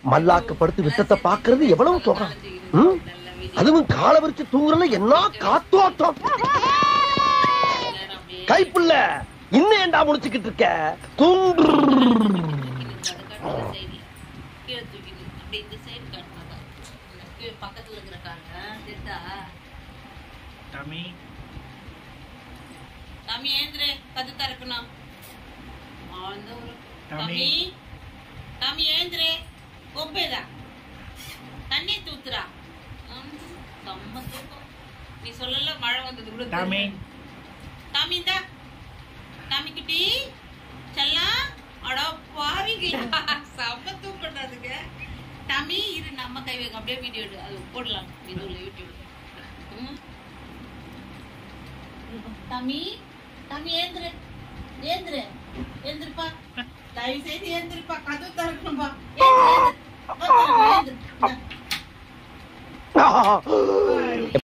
மல்லாக்க படுத்து விட்டத்தை பாக்குறது எவ்வளவு சுகம் ம்? அதுவும் காலை விரிச்சு தூங்குறதுல என்ன காத்தோட்டம் கைப்புள்ள இன்னும் ஏன்டா முடிச்சுக்கிட்டு இருக்க தூங்கு கீழே தூக்கிட்டு அப்படி இந்த சைடு காட்டினாங்க கீழே பக்கத்துல இருக்கிறக்காங்க தெரிதா டமி தம்பி ஏந்திரு கது திறக்கணும் ஆழ்ந்த ஒரு தம்பி. தம்பி தம்பி ஏந்திரு கொப்பைதா தண்ணி தூத்துறா ம், செம்ம தூக்கம் நீ சொல்லல மழை வந்தது கூட டமி தாமி இந்தா தாமி குட்டி செல்லாம் அட பாவிங்களா செம்ம தூக்கண்டாதுங்க தாமி இரு நம்ம கை வைக்க அப்படியே வீடியோ எடு அது போடலாம் இதுல யூடியூப் ம். தாமி தாமி ஏந்திரு ஏந்திரு ஏந்திருப்பா தயவு செய்து ஏந்திருப்பா கதவு திறக்கணும்பா ஏந்திரு, ஏந்திரு. ஏந்திரு, ஏந்திரு. இந்தா.